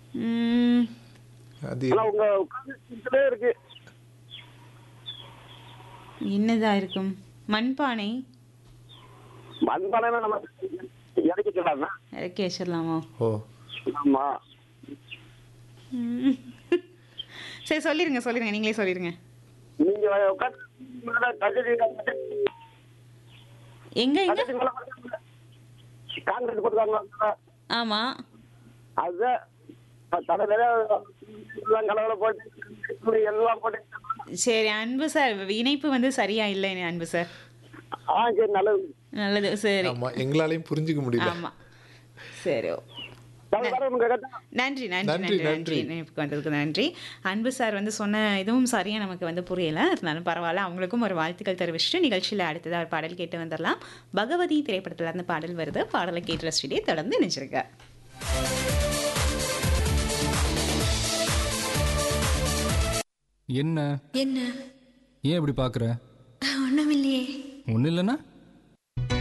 ம், அது ஆனா உங்க உட்கார்ந்து இருக்கு என்னதா இருக்கும் மண்பானை மண்பானை நம்ம இறக்கிக்கலாமா இறக்கி வச்சிடலாமோ ஓ ஆமா ம். சரி சொல்லிருங்க சொல்லிருங்க நீங்களே சொல்லிருங்க நீங்க உட்காந்து கஜடி எங்க எங்க கஜடி காங்கிரீட் போட்டுருக்காங்க ஆமா அதுதான் தலையில கலவல போட்டு எல்லாம் போட்டு சரி அன்பு சார் இணைப்பு வந்து சரியா இல்லை அன்பு சார் ஆ சரி நல்லது நல்லது சரி ஆமா எங்களாலையும் புரிஞ்சுக்க முடியல ஆமா சரி ஓ. தலை வர உங்க கேட்டா நன்றி நன்றி நன்றி, நன்றி நன்றி நன்றி. இணைப்புக்கு வந்ததுக்கு நன்றி அன்பு சார் வந்து சொன்ன இதுவும் சரியா நமக்கு வந்து புரியல இருந்தாலும் பரவாயில்ல அவங்களுக்கும் ஒரு வாழ்த்துக்கள் தெரிவிச்சுட்டு நிகழ்ச்சியில் அடுத்ததாக ஒரு பாடல் கேட்டு வந்துடலாம் பகவதி திரைப்படத்துல இருந்து பாடல் வருது பாடலை கேட்டு ரசிச்சுட்டே தொடர்ந்து நினைச்சிருக்க என்ன என்ன ஏன் இப்படி பார்க்குற ஒண்ணுமில்லையே ஒன்றும் இல்லைன்னா